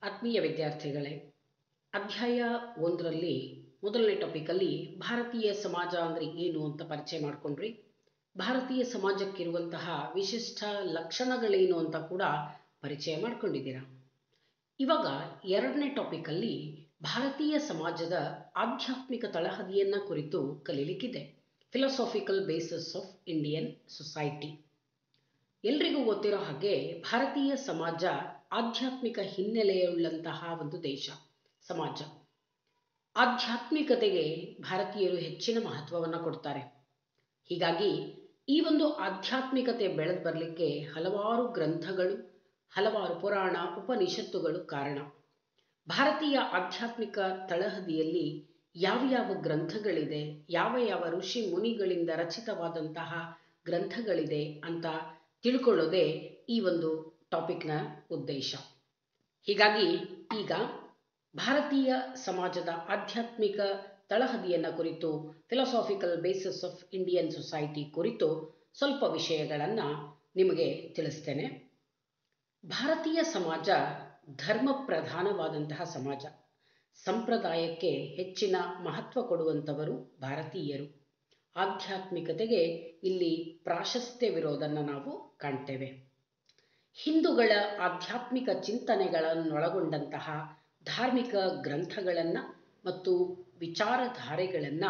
ಆತ್ಮೀಯ ವಿದ್ಯಾರ್ಥಿಗಳೇ ಅಧ್ಯಾಯ ಒಂದರಲ್ಲಿ ಮೊದಲನೇ ಟಾಪಿಕಲ್ಲಿ ಭಾರತೀಯ ಸಮಾಜ ಅಂದರೆ ಏನು ಅಂತ ಪರಿಚಯ ಮಾಡಿಕೊಂಡ್ರಿ ಭಾರತೀಯ ಸಮಾಜಕ್ಕಿರುವಂತಹ ವಿಶಿಷ್ಟ ಲಕ್ಷಣಗಳೇನು ಅಂತ ಕೂಡ ಪರಿಚಯ ಮಾಡ್ಕೊಂಡಿದ್ದೀರಾ ಇವಾಗ ಎರಡನೇ ಟಾಪಿಕಲ್ಲಿ ಭಾರತೀಯ ಸಮಾಜದ ಆಧ್ಯಾತ್ಮಿಕ ತಳಹದಿಯನ್ನು ಕುರಿತು ಕಲೀಲಿಕ್ಕಿದೆ philosophical basis of Indian society ಎಲ್ರಿಗೂ ಗೊತ್ತಿರೋ ಹಾಗೆ ಭಾರತೀಯ ಸಮಾಜ ಆಧ್ಯಾತ್ಮಿಕ ಹಿನ್ನೆಲೆಯುಳ್ಳಂತಹ ಒಂದು ದೇಶ ಸಮಾಜ ಆಧ್ಯಾತ್ಮಿಕತೆಗೆ ಭಾರತೀಯರು ಹೆಚ್ಚಿನ ಮಹತ್ವವನ್ನು ಕೊಡ್ತಾರೆ ಹೀಗಾಗಿ ಈ ಒಂದು ಆಧ್ಯಾತ್ಮಿಕತೆ ಬೆಳೆದು ಬರಲಿಕ್ಕೆ ಹಲವಾರು ಗ್ರಂಥಗಳು ಹಲವಾರು ಪುರಾಣ ಉಪನಿಷತ್ತುಗಳು ಕಾರಣ ಭಾರತೀಯ ಆಧ್ಯಾತ್ಮಿಕ ತಳಹದಿಯಲ್ಲಿ ಯಾವ ಯಾವ ಗ್ರಂಥಗಳಿದೆ ಯಾವ ಯಾವ ಋಷಿ ಮುನಿಗಳಿಂದ ರಚಿತವಾದಂತಹ ಗ್ರಂಥಗಳಿದೆ ಅಂತ ತಿಳ್ಕೊಳ್ಳೋದೇ ಈ ಒಂದು ಟಾಪಿಕ್ನ ಉದ್ದೇಶ ಹೀಗಾಗಿ ಈಗ ಭಾರತೀಯ ಸಮಾಜದ ಆಧ್ಯಾತ್ಮಿಕ ತಳಹದಿಯನ್ನು ಕುರಿತು philosophical basis of Indian society ಕುರಿತು ಸ್ವಲ್ಪ ವಿಷಯಗಳನ್ನು ನಿಮಗೆ ತಿಳಿಸ್ತೇನೆ ಭಾರತೀಯ ಸಮಾಜ ಧರ್ಮ ಪ್ರಧಾನವಾದಂತಹ ಸಮಾಜ ಸಂಪ್ರದಾಯಕ್ಕೆ ಹೆಚ್ಚಿನ ಮಹತ್ವ ಕೊಡುವಂಥವರು ಭಾರತೀಯರು ಆಧ್ಯಾತ್ಮಿಕತೆಗೆ ಇಲ್ಲಿ ಪ್ರಾಶಸ್ತ್ಯವಿರೋದನ್ನು ನಾವು ಕಾಣ್ತೇವೆ ಹಿಂದೂಗಳ ಆಧ್ಯಾತ್ಮಿಕ ಚಿಂತನೆಗಳನ್ನೊಳಗೊಂಡಂತಹ ಧಾರ್ಮಿಕ ಗ್ರಂಥಗಳನ್ನು ಮತ್ತು ವಿಚಾರಧಾರೆಗಳನ್ನು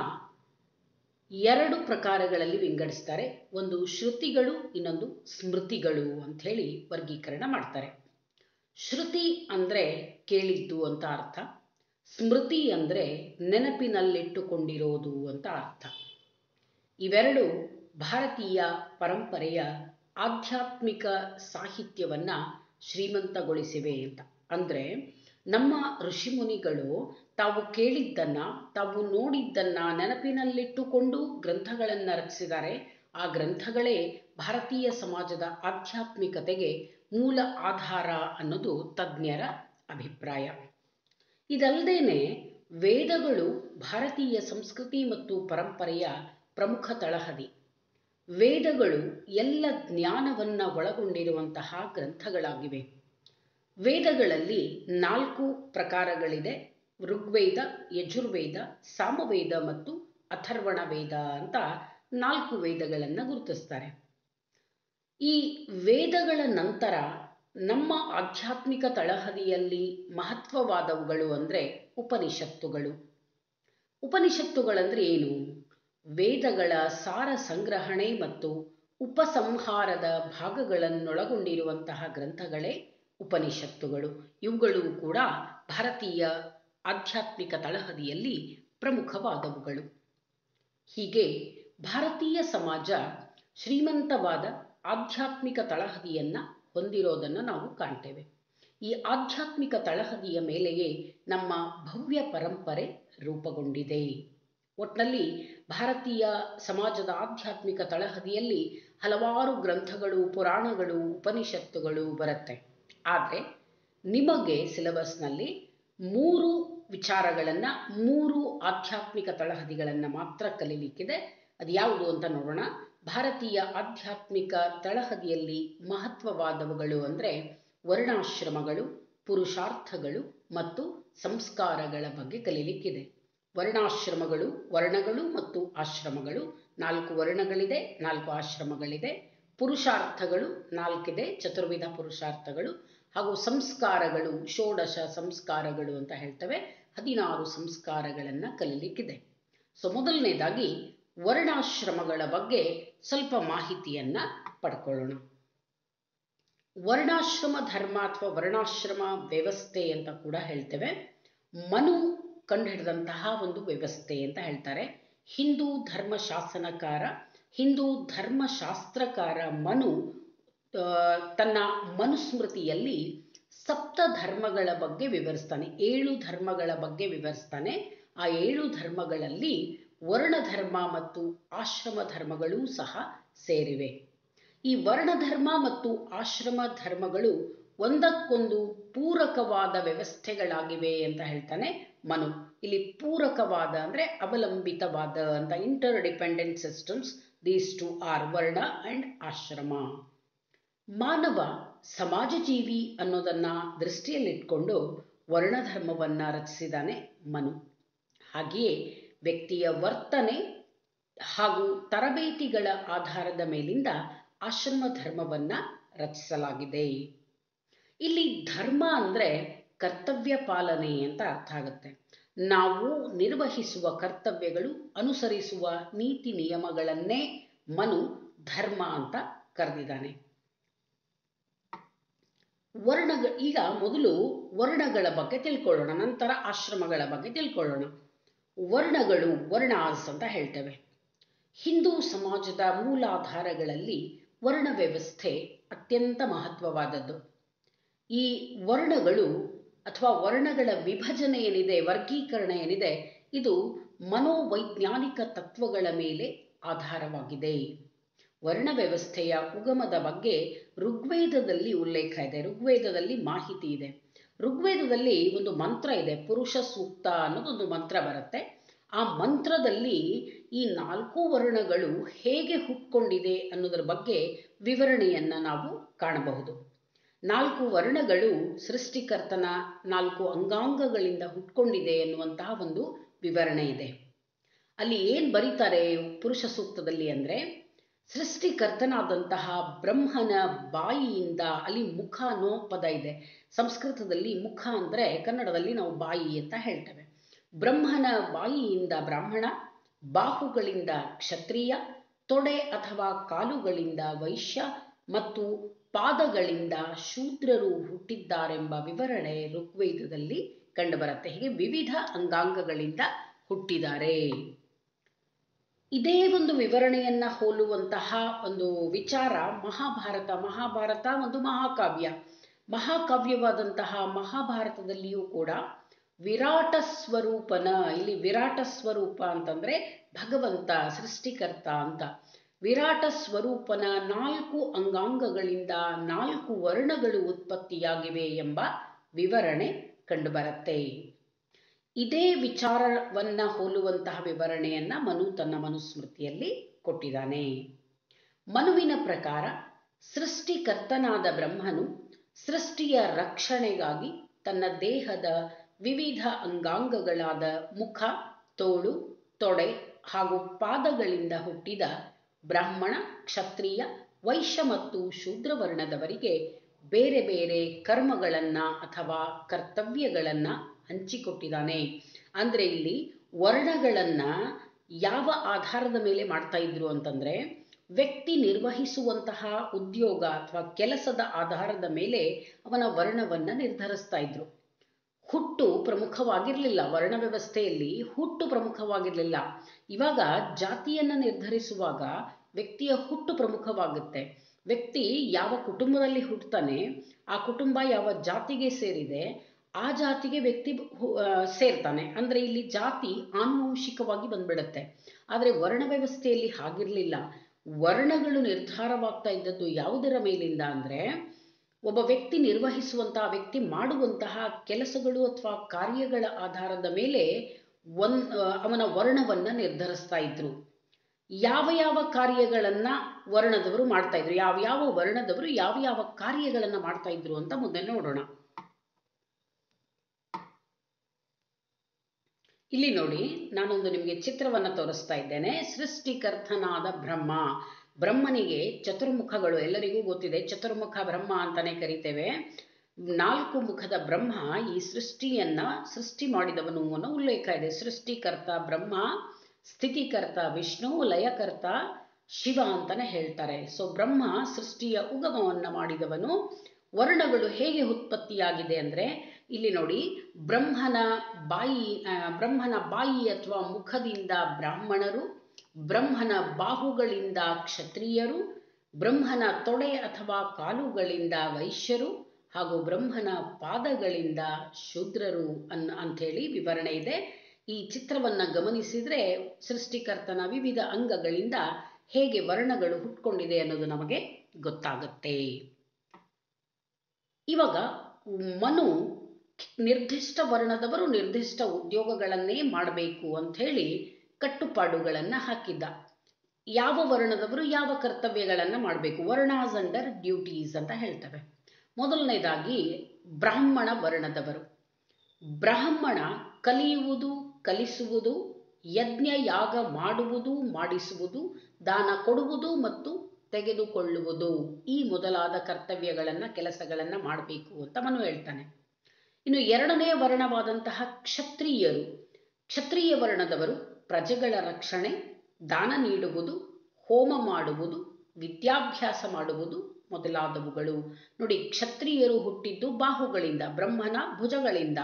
ಎರಡು ಪ್ರಕಾರಗಳಲ್ಲಿ ವಿಂಗಡಿಸ್ತಾರೆ ಒಂದು ಶ್ರುತಿಗಳು ಇನ್ನೊಂದು ಸ್ಮೃತಿಗಳು ಅಂಥೇಳಿ ವರ್ಗೀಕರಣ ಮಾಡ್ತಾರೆ ಶ್ರುತಿ ಅಂದರೆ ಕೇಳಿದ್ದು ಅಂತ ಅರ್ಥ ಸ್ಮೃತಿ ಅಂದರೆ ನೆನಪಿನಲ್ಲಿಟ್ಟುಕೊಂಡಿರೋದು ಅಂತ ಅರ್ಥ ಇವೆರಡು ಭಾರತೀಯ ಪರಂಪರೆಯ ಆಧ್ಯಾತ್ಮಿಕ ಸಾಹಿತ್ಯವನ್ನು ಶ್ರೀಮಂತಗೊಳಿಸಿವೆ ಅಂತ ಅಂದರೆ ನಮ್ಮ ಋಷಿಮುನಿಗಳು ತಾವು ಕೇಳಿದ್ದನ್ನು ತಾವು ನೋಡಿದ್ದನ್ನು ನೆನಪಿನಲ್ಲಿಟ್ಟುಕೊಂಡು ಗ್ರಂಥಗಳನ್ನು ರಚಿಸಿದ್ದಾರೆ ಆ ಗ್ರಂಥಗಳೇ ಭಾರತೀಯ ಸಮಾಜದ ಆಧ್ಯಾತ್ಮಿಕತೆಗೆ ಮೂಲ ಆಧಾರ ಅನ್ನೋದು ತಜ್ಞರ ಅಭಿಪ್ರಾಯ ಇದಲ್ಲದೇ ವೇದಗಳು ಭಾರತೀಯ ಸಂಸ್ಕೃತಿ ಮತ್ತು ಪರಂಪರೆಯ ಪ್ರಮುಖ ತಳಹದಿ ವೇದಗಳು ಎಲ್ಲ ಜ್ಞಾನವನ್ನು ಒಳಗೊಂಡಿರುವಂತಹ ಗ್ರಂಥಗಳಾಗಿವೆ ವೇದಗಳಲ್ಲಿ ನಾಲ್ಕು ಪ್ರಕಾರಗಳಿದೆ ಋಗ್ವೇದ ಯಜುರ್ವೇದ ಸಾಮವೇದ ಮತ್ತು ಅಥರ್ವಣ ವೇದ ಅಂತ ನಾಲ್ಕು ವೇದಗಳನ್ನು ಗುರುತಿಸ್ತಾರೆ ಈ ವೇದಗಳ ನಂತರ ನಮ್ಮ ಆಧ್ಯಾತ್ಮಿಕ ತಳಹದಿಯಲ್ಲಿ ಮಹತ್ವವಾದವುಗಳು ಅಂದರೆ ಉಪನಿಷತ್ತುಗಳು ಉಪನಿಷತ್ತುಗಳಂದ್ರೆ ಏನು ವೇದಗಳ ಸಾರ ಸಂಗ್ರಹಣೆ ಮತ್ತು ಉಪಸಂಹಾರದ ಭಾಗಗಳನ್ನೊಳಗೊಂಡಿರುವಂತಹ ಗ್ರಂಥಗಳೇ ಉಪನಿಷತ್ತುಗಳು ಇವುಗಳು ಕೂಡ ಭಾರತೀಯ ಆಧ್ಯಾತ್ಮಿಕ ತಳಹದಿಯಲ್ಲಿ ಪ್ರಮುಖವಾದವುಗಳು ಹೀಗೆ ಭಾರತೀಯ ಸಮಾಜ ಶ್ರೀಮಂತವಾದ ಆಧ್ಯಾತ್ಮಿಕ ತಳಹದಿಯನ್ನು ಹೊಂದಿರೋದನ್ನು ನಾವು ಕಾಣ್ತೇವೆ ಈ ಆಧ್ಯಾತ್ಮಿಕ ತಳಹದಿಯ ಮೇಲೆಯೇ ನಮ್ಮ ಭವ್ಯ ಪರಂಪರೆ ರೂಪುಗೊಂಡಿದೆ ಒಟ್ಟಿನಲ್ಲಿ ಭಾರತೀಯ ಸಮಾಜದ ಆಧ್ಯಾತ್ಮಿಕ ತಳಹದಿಯಲ್ಲಿ ಹಲವಾರು ಗ್ರಂಥಗಳು ಪುರಾಣಗಳು ಉಪನಿಷತ್ತುಗಳು ಬರುತ್ತೆ ಆದರೆ ನಿಮಗೆ ಸಿಲೆಬಸ್ನಲ್ಲಿ ಮೂರು ವಿಚಾರಗಳನ್ನು ಮೂರು ಆಧ್ಯಾತ್ಮಿಕ ತಳಹದಿಗಳನ್ನು ಮಾತ್ರ ಕಲೀಲಿಕ್ಕಿದೆ ಅದು ಯಾವುದು ಅಂತ ನೋಡೋಣ ಭಾರತೀಯ ಆಧ್ಯಾತ್ಮಿಕ ತಳಹದಿಯಲ್ಲಿ ಮಹತ್ವವಾದವುಗಳು ಅಂದರೆ ವರ್ಣಾಶ್ರಮಗಳು ಪುರುಷಾರ್ಥಗಳು ಮತ್ತು ಸಂಸ್ಕಾರಗಳ ಬಗ್ಗೆ ಕಲೀಲಿಕ್ಕಿದೆ ವರ್ಣಾಶ್ರಮಗಳು ವರ್ಣಗಳು ಮತ್ತು ಆಶ್ರಮಗಳು ನಾಲ್ಕು ವರ್ಣಗಳಿದೆ ನಾಲ್ಕು ಆಶ್ರಮಗಳಿದೆ ಪುರುಷಾರ್ಥಗಳು ನಾಲ್ಕಿದೆ ಚತುರ್ವಿಧ ಪುರುಷಾರ್ಥಗಳು ಹಾಗೂ ಸಂಸ್ಕಾರಗಳು ಷೋಡಶ ಸಂಸ್ಕಾರಗಳು ಅಂತ ಹೇಳ್ತೇವೆ ಹದಿನಾರು ಸಂಸ್ಕಾರಗಳನ್ನು ಕಲೀಲಿಕ್ಕಿದೆ ಸೊ ಮೊದಲನೇದಾಗಿ ವರ್ಣಾಶ್ರಮಗಳ ಬಗ್ಗೆ ಸ್ವಲ್ಪ ಮಾಹಿತಿಯನ್ನು ಪಡ್ಕೊಳ್ಳೋಣ ವರ್ಣಾಶ್ರಮ ಧರ್ಮ ಅಥವಾ ವರ್ಣಾಶ್ರಮ ವ್ಯವಸ್ಥೆ ಅಂತ ಕೂಡ ಹೇಳ್ತೇವೆ ಮನು ಕಂಡುಹಿಡಿದಂತಹ ಒಂದು ವ್ಯವಸ್ಥೆ ಅಂತ ಹೇಳ್ತಾರೆ ಹಿಂದೂ ಧರ್ಮ ಶಾಸನಕಾರ ಹಿಂದೂ ಧರ್ಮಶಾಸ್ತ್ರಕಾರ ಮನು ತನ್ನ ಮನುಸ್ಮೃತಿಯಲ್ಲಿ ಸಪ್ತ ಧರ್ಮಗಳ ಬಗ್ಗೆ ವಿವರಿಸ್ತಾನೆ ಏಳು ಧರ್ಮಗಳ ಬಗ್ಗೆ ವಿವರಿಸ್ತಾನೆ ಆ ಏಳು ಧರ್ಮಗಳಲ್ಲಿ ವರ್ಣಧರ್ಮ ಮತ್ತು ಆಶ್ರಮ ಧರ್ಮಗಳೂ ಸಹ ಸೇರಿವೆ ಈ ವರ್ಣಧರ್ಮ ಮತ್ತು ಆಶ್ರಮ ಧರ್ಮಗಳು ಒಂದಕ್ಕೊಂದು ಪೂರಕವಾದ ವ್ಯವಸ್ಥೆಗಳಾಗಿವೆ ಅಂತ ಹೇಳ್ತಾನೆ ಮನು ಇಲ್ಲಿ ಪೂರಕವಾದ ಅಂದರೆ ಅವಲಂಬಿತವಾದ ಅಂತ interdependent systems these two are ವರ್ಣ ಆ್ಯಂಡ್ ಆಶ್ರಮ ಮಾನವ ಸಮಾಜಜೀವಿ ಅನ್ನೋದನ್ನ ದೃಷ್ಟಿಯಲ್ಲಿಟ್ಕೊಂಡು ವರ್ಣಧರ್ಮವನ್ನ ರಚಿಸಿದಾನೆ ಮನು ಹಾಗೆಯೇ ವ್ಯಕ್ತಿಯ ವರ್ತನೆ ಹಾಗೂ ತರಬೇತಿಗಳ ಆಧಾರದ ಮೇಲಿಂದ ಆಶ್ರಮ ಧರ್ಮವನ್ನ ರಚಿಸಲಾಗಿದೆ ಇಲ್ಲಿ ಧರ್ಮ ಅಂದರೆ ಕರ್ತವ್ಯ ಪಾಲನೆ ಅಂತ ಅರ್ಥ ಆಗುತ್ತೆ ನಾವು ನಿರ್ವಹಿಸುವ ಕರ್ತವ್ಯಗಳು ಅನುಸರಿಸುವ ನೀತಿ ನಿಯಮಗಳನ್ನೇ ಮನು ಧರ್ಮ ಅಂತ ಕರೆದಿದ್ದಾನೆ ವರ್ಣಗ ಈಗ ಮೊದಲು ವರ್ಣಗಳ ಬಗ್ಗೆ ತಿಳ್ಕೊಳ್ಳೋಣ ನಂತರ ಆಶ್ರಮಗಳ ಬಗ್ಗೆ ತಿಳ್ಕೊಳ್ಳೋಣ ವರ್ಣಗಳು ವರ್ಣಾಸ್ ಅಂತ ಹೇಳ್ತೇವೆ ಹಿಂದೂ ಸಮಾಜದ ಮೂಲಾಧಾರಗಳಲ್ಲಿ ವರ್ಣ ವ್ಯವಸ್ಥೆ ಅತ್ಯಂತ ಮಹತ್ವವಾದದ್ದು ಈ ವರ್ಣಗಳು ಅಥವಾ ವರ್ಣಗಳ ವಿಭಜನೆ ಏನಿದೆ ವರ್ಗೀಕರಣ ಏನಿದೆ ಇದು ಮನೋವೈಜ್ಞಾನಿಕ ತತ್ವಗಳ ಮೇಲೆ ಆಧಾರವಾಗಿದೆ ವರ್ಣ ವ್ಯವಸ್ಥೆಯ ಉಗಮದ ಬಗ್ಗೆ ಋಗ್ವೇದದಲ್ಲಿ ಉಲ್ಲೇಖ ಇದೆ ಋಗ್ವೇದದಲ್ಲಿ ಮಾಹಿತಿ ಇದೆ ಋಗ್ವೇದದಲ್ಲಿ ಒಂದು ಮಂತ್ರ ಇದೆ ಪುರುಷ ಸೂಕ್ತ ಅನ್ನೋದೊಂದು ಮಂತ್ರ ಬರುತ್ತೆ ಆ ಮಂತ್ರದಲ್ಲಿ ಈ ನಾಲ್ಕು ವರ್ಣಗಳು ಹೇಗೆ ಹುಟ್ಕೊಂಡಿದೆ ಅನ್ನೋದರ ಬಗ್ಗೆ ವಿವರಣೆಯನ್ನು ನಾವು ಕಾಣಬಹುದು ನಾಲ್ಕು ವರ್ಣಗಳು ಸೃಷ್ಟಿಕರ್ತನ ನಾಲ್ಕು ಅಂಗಾಂಗಗಳಿಂದ ಹುಟ್ಕೊಂಡಿದೆ ಎನ್ನುವಂತಹ ಒಂದು ವಿವರಣೆ ಇದೆ ಅಲ್ಲಿ ಏನು ಬರೀತಾರೆ ಪುರುಷ ಸೂಕ್ತದಲ್ಲಿ ಅಂದರೆ ಸೃಷ್ಟಿಕರ್ತನಾದಂತಹ ಬ್ರಹ್ಮನ ಬಾಯಿಯಿಂದ ಅಲ್ಲಿ ಮುಖ ಅನ್ನೋ ಪದ ಇದೆ ಸಂಸ್ಕೃತದಲ್ಲಿ ಮುಖ ಅಂದರೆ ಕನ್ನಡದಲ್ಲಿ ನಾವು ಬಾಯಿ ಅಂತ ಹೇಳ್ತೇವೆ ಬ್ರಹ್ಮನ ಬಾಯಿಯಿಂದ ಬ್ರಾಹ್ಮಣ ಬಾಹುಗಳಿಂದ ಕ್ಷತ್ರಿಯ ತೊಡೆ ಅಥವಾ ಕಾಲುಗಳಿಂದ ವೈಶ್ಯ ಮತ್ತು ಪಾದಗಳಿಂದ ಶೂದ್ರರು ಹುಟ್ಟಿದ್ದಾರೆಂಬ ವಿವರಣೆ ಋಗ್ವೇದದಲ್ಲಿ ಕಂಡುಬರುತ್ತೆ ಹೀಗೆ ವಿವಿಧ ಅಂಗಾಂಗಗಳಿಂದ ಹುಟ್ಟಿದ್ದಾರೆ ಇದೇ ಒಂದು ವಿವರಣೆಯನ್ನ ಹೋಲುವಂತಹ ಒಂದು ವಿಚಾರ ಮಹಾಭಾರತ ಮಹಾಭಾರತ ಒಂದು ಮಹಾಕಾವ್ಯ ಮಹಾಕಾವ್ಯವಾದಂತಹ ಮಹಾಭಾರತದಲ್ಲಿಯೂ ಕೂಡ ವಿರಾಟ ಸ್ವರೂಪನ ಇಲ್ಲಿ ವಿರಾಟ ಸ್ವರೂಪ ಅಂತಂದ್ರೆ ಭಗವಂತ ಸೃಷ್ಟಿಕರ್ತ ಅಂತ ವಿರಾಟ ಸ್ವರೂಪನ ನಾಲ್ಕು ಅಂಗಾಂಗಗಳಿಂದ ನಾಲ್ಕು ವರ್ಣಗಳು ಉತ್ಪತ್ತಿಯಾಗಿವೆ ಎಂಬ ವಿವರಣೆ ಕಂಡುಬರುತ್ತೆ ಇದೇ ವಿಚಾರವನ್ನ ಹೋಲುವಂತಹ ವಿವರಣೆಯನ್ನ ಮನು ತನ್ನ ಮನುಸ್ಮೃತಿಯಲ್ಲಿ ಕೊಟ್ಟಿದ್ದಾನೆ ಮನುವಿನ ಪ್ರಕಾರ ಸೃಷ್ಟಿಕರ್ತನಾದ ಬ್ರಹ್ಮನು ಸೃಷ್ಟಿಯ ರಕ್ಷಣೆಗಾಗಿ ತನ್ನ ದೇಹದ ವಿವಿಧ ಅಂಗಾಂಗಗಳಾದ ಮುಖ ತೋಳು ತೊಡೆ ಹಾಗೂ ಪಾದಗಳಿಂದ ಹುಟ್ಟಿದ ಬ್ರಾಹ್ಮಣ ಕ್ಷತ್ರಿಯ ವೈಶ್ಯ ಮತ್ತು ಶೂದ್ರ ವರ್ಣದವರಿಗೆ ಬೇರೆ ಬೇರೆ ಕರ್ಮಗಳನ್ನ ಅಥವಾ ಕರ್ತವ್ಯಗಳನ್ನ ಹಂಚಿಕೊಟ್ಟಿದ್ದಾನೆ ಅಂದ್ರೆ ಇಲ್ಲಿ ವರ್ಣಗಳನ್ನ ಯಾವ ಆಧಾರದ ಮೇಲೆ ಮಾಡ್ತಾ ಇದ್ರು ಅಂತಂದ್ರೆ ವ್ಯಕ್ತಿ ನಿರ್ವಹಿಸುವಂತಹ ಉದ್ಯೋಗ ಅಥವಾ ಕೆಲಸದ ಆಧಾರದ ಮೇಲೆ ಅವನ ವರ್ಣವನ್ನ ನಿರ್ಧರಿಸ್ತಾ ಇದ್ರು ಹುಟ್ಟು ಪ್ರಮುಖವಾಗಿರಲಿಲ್ಲ ವರ್ಣ ವ್ಯವಸ್ಥೆಯಲ್ಲಿ ಹುಟ್ಟು ಪ್ರಮುಖವಾಗಿರಲಿಲ್ಲ ಇವಾಗ ಜಾತಿಯನ್ನ ನಿರ್ಧರಿಸುವಾಗ ವ್ಯಕ್ತಿಯ ಹುಟ್ಟು ಪ್ರಮುಖವಾಗುತ್ತೆ ವ್ಯಕ್ತಿ ಯಾವ ಕುಟುಂಬದಲ್ಲಿ ಹುಟ್ಟುತ್ತಾನೆ ಆ ಕುಟುಂಬ ಯಾವ ಜಾತಿಗೆ ಸೇರಿದೆ ಆ ಜಾತಿಗೆ ವ್ಯಕ್ತಿ ಸೇರ್ತಾನೆ ಅಂದ್ರೆ ಇಲ್ಲಿ ಜಾತಿ ಆನುವಂಶಿಕವಾಗಿ ಬಂದ್ಬಿಡುತ್ತೆ ಆದರೆ ವರ್ಣ ವ್ಯವಸ್ಥೆಯಲ್ಲಿ ಹಾಗಿರಲಿಲ್ಲ ವರ್ಣಗಳು ನಿರ್ಧಾರವಾಗ್ತಾ ಇದ್ದದ್ದು ಯಾವುದರ ಮೇಲಿಂದ ಅಂದ್ರೆ ಒಬ್ಬ ವ್ಯಕ್ತಿ ನಿರ್ವಹಿಸುವಂತಹ ವ್ಯಕ್ತಿ ಮಾಡುವಂತಹ ಕೆಲಸಗಳು ಅಥವಾ ಕಾರ್ಯಗಳ ಆಧಾರದ ಮೇಲೆ ಒನ್ ಅವನ ವರ್ಣವನ್ನ ನಿರ್ಧರಿಸ್ತಾ ಇದ್ರು ಯಾವ ಯಾವ ಕಾರ್ಯಗಳನ್ನ ವರ್ಣದವರು ಮಾಡ್ತಾ ಇದ್ರು ಯಾವ ಯಾವ ವರ್ಣದವರು ಯಾವ ಯಾವ ಕಾರ್ಯಗಳನ್ನ ಮಾಡ್ತಾ ಇದ್ರು ಅಂತ ಮುಂದೆ ನೋಡೋಣ ಇಲ್ಲಿ ನೋಡಿ ನಾನೊಂದು ನಿಮಗೆ ಚಿತ್ರವನ್ನ ತೋರಿಸ್ತಾ ಇದ್ದೇನೆ ಸೃಷ್ಟಿಕರ್ತನಾದ ಬ್ರಹ್ಮ ಬ್ರಹ್ಮನಿಗೆ ಚತುರ್ಮುಖಗಳು ಎಲ್ಲರಿಗೂ ಗೊತ್ತಿದೆ ಚತುರ್ಮುಖ ಬ್ರಹ್ಮ ಅಂತಾನೆ ಕರಿತೇವೆ ನಾಲ್ಕು ಮುಖದ ಬ್ರಹ್ಮ ಈ ಸೃಷ್ಟಿಯನ್ನ ಸೃಷ್ಟಿ ಮಾಡಿದವನು ಅನ್ನೋ ಉಲ್ಲೇಖ ಇದೆ ಸೃಷ್ಟಿಕರ್ತ ಬ್ರಹ್ಮ ಸ್ಥಿತಿಕರ್ತ ವಿಷ್ಣು ಲಯಕರ್ತ ಶಿವ ಅಂತಾನೆ ಹೇಳ್ತಾರೆ ಸೊ ಬ್ರಹ್ಮ ಸೃಷ್ಟಿಯ ಉಗಮವನ್ನ ಮಾಡಿದವನು ವರ್ಣಗಳು ಹೇಗೆ ಉತ್ಪತ್ತಿಯಾಗಿದೆ ಅಂದ್ರೆ ಇಲ್ಲಿ ನೋಡಿ ಬ್ರಹ್ಮನ ಬಾಯಿ ಬ್ರಹ್ಮನ ಬಾಯಿ ಅಥವಾ ಮುಖದಿಂದ ಬ್ರಾಹ್ಮಣರು ಬ್ರಹ್ಮನ ಬಾಹುಗಳಿಂದ ಕ್ಷತ್ರಿಯರು ಬ್ರಹ್ಮನ ತೊಡೆ ಅಥವಾ ಕಾಲುಗಳಿಂದ ವೈಶ್ಯರು ಹಾಗೂ ಬ್ರಹ್ಮನ ಪಾದಗಳಿಂದ ಶೂದ್ರರು ಅನ್ ಅಂಥೇಳಿ ವಿವರಣೆ ಇದೆ ಈ ಚಿತ್ರವನ್ನ ಗಮನಿಸಿದ್ರೆ ಸೃಷ್ಟಿಕರ್ತನ ವಿವಿಧ ಅಂಗಗಳಿಂದ ಹೇಗೆ ವರ್ಣಗಳು ಹುಟ್ಕೊಂಡಿದೆ ಅನ್ನೋದು ನಮಗೆ ಗೊತ್ತಾಗುತ್ತೆ ಇವಾಗ ಮನು ನಿರ್ದಿಷ್ಟ ವರ್ಣದವರು ನಿರ್ದಿಷ್ಟ ಉದ್ಯೋಗಗಳನ್ನೇ ಮಾಡಬೇಕು ಅಂತ ಹೇಳಿ ಕಟ್ಟುಪಾಡುಗಳನ್ನು ಹಾಕಿದ್ದ ಯಾವ ವರ್ಣದವರು ಯಾವ ಕರ್ತವ್ಯಗಳನ್ನು ಮಾಡಬೇಕು ವರ್ಣಾಸ್ ಅಂಡರ್ ಡ್ಯೂಟೀಸ್ ಅಂತ ಹೇಳ್ತವೆ ಮೊದಲನೇದಾಗಿ ಬ್ರಾಹ್ಮಣ ವರ್ಣದವರು ಬ್ರಾಹ್ಮಣ ಕಲಿಯುವುದು ಕಲಿಸುವುದು ಯಜ್ಞ ಯಾಗ ಮಾಡುವುದು ಮಾಡಿಸುವುದು ದಾನ ಕೊಡುವುದು ಮತ್ತು ತೆಗೆದುಕೊಳ್ಳುವುದು ಈ ಮೊದಲಾದ ಕರ್ತವ್ಯಗಳನ್ನು ಕೆಲಸಗಳನ್ನು ಮಾಡಬೇಕು ಅಂತ ಮನು ಹೇಳ್ತಾನೆ ಇನ್ನು ಎರಡನೇ ವರ್ಣವಾದಂತಹ ಕ್ಷತ್ರಿಯರು ಕ್ಷತ್ರಿಯ ವರ್ಣದವರು ಪ್ರಜೆಗಳ ರಕ್ಷಣೆ ದಾನ ನೀಡುವುದು ಹೋಮ ಮಾಡುವುದು ವಿದ್ಯಾಭ್ಯಾಸ ಮಾಡುವುದು ಮೊದಲಾದವುಗಳು ನೋಡಿ ಕ್ಷತ್ರಿಯರು ಹುಟ್ಟಿದ್ದು ಬಾಹುಗಳಿಂದ ಬ್ರಹ್ಮನ ಭುಜಗಳಿಂದ